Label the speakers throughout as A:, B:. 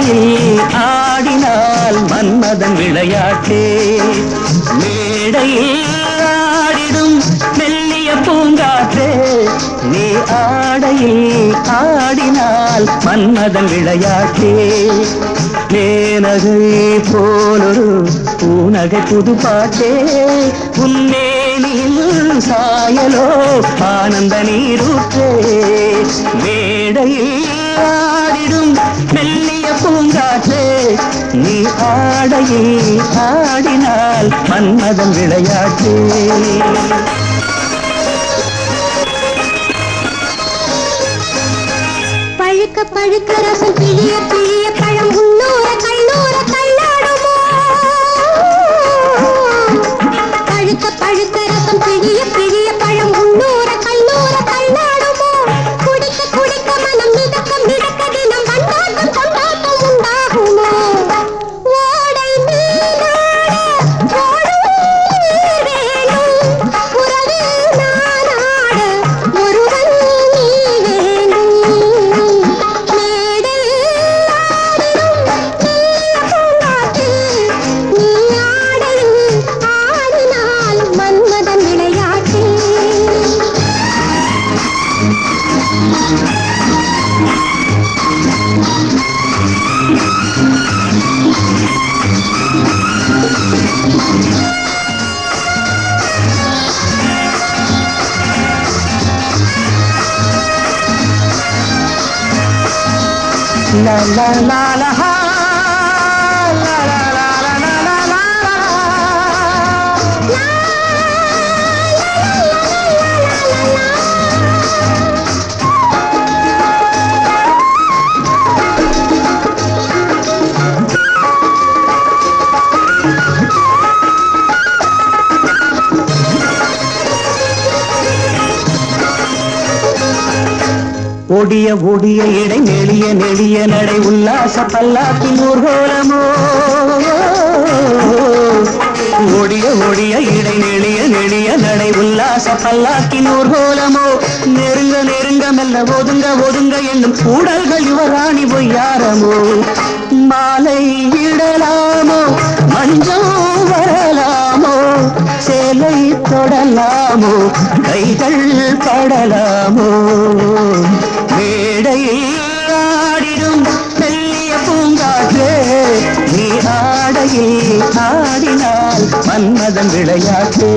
A: ஆடையில் ஆடினால் மன்மதன் விளையாட்டே மேடையில் ஆடிடும் மெல்லிய பூங்காற்றே நீ ஆடையில் ஆடினால் மன்மதன் விளையாட்டே மேனகை போலொரு பூநகை புது பாட்டே உன்னேனில் சாயலோ ஆனந்த நீரூற்றே மேடையில் ஆடிடும் மெல்லிய பூங்காற்றே நீ ஆடையில் ஆடினால் மன்மதன் விளையாட்டே
B: பழுக்க பழுக்க ரசம் பிழிய பிழிய பழம் உன்னூர கண்ணூர கண்ணாடுமோ பழுக்க பழுக்க ரசம் பிழிய பிழிய பழம் உன்னூர கண்ணூர கண்ணாடுமோ குடிக்க குடிக்க மனம் மிதக்க மிதக்க தினம் வந்தாட்டம் கொண்டாட்டம் உண்டாகுமோ ஓடை மீனாட ஓடும் நீர் வேணும் உறவில் நானாட ஒருவன் நீ வேண்டும் மேடையில் ஆடிடும் மெல்லிய பூங்காற்றில் நீ ஆடையில் ஆடினால் Manmadhan விளையாட்டே
A: La la la la ha. La la la la la la la la. ஒடிய ஒடிய இடை நெளிய நெளிய நடை உல்லாச பல்லாக்கின் ஊர்கோலமோ ஒடிய ஒடிய இடை நெளிய நெளிய நடை உல்லாச பல்லாக்கின் ஊர்கோலமோ நெருங்க நெருங்க மெல்ல ஒதுங்க ஒதுங்க என்னும் கூடல்கள் யுவராணி பொய்யாரமோ மாலை இடலாமோ மஞ்சம் வரலாமோ சேலை தொடலாமோ கைகள் படலாமோ மேடையில் ஆடிடும் மெல்லிய பூங்காற்றே நீ ஆடையில் ஆடினால் மன்மதன் விளையாட்டே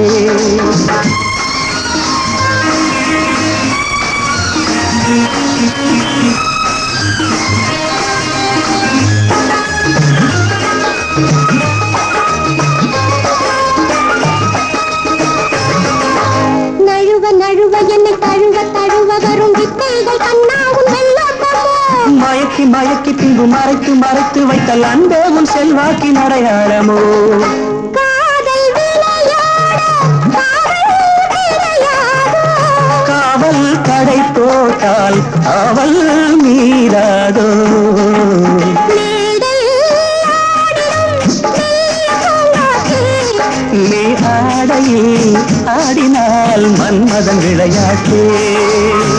B: நழுவ நழுவ என்னை தழுவ தழுவ வரும் வித்தைகள் கண்ணா உன் வெள்ளோட்டமோ
A: மயக்கி மயக்கி பின்பு மறைத்து மறைத்து வைத்தல் அன்பே உன் செல்வாக்கின் அடையாளமோ
B: காதல் விளையாட காவல் விளையாடோ
A: காவல் கடை போட்டால் அவள் மீறாதோ
B: மேடையில் ஆடிடும் மெல்லிய பூங்காற்றில்
A: நீ ஆடையில் ஆடினால் மன்மதன் விளையாட்டே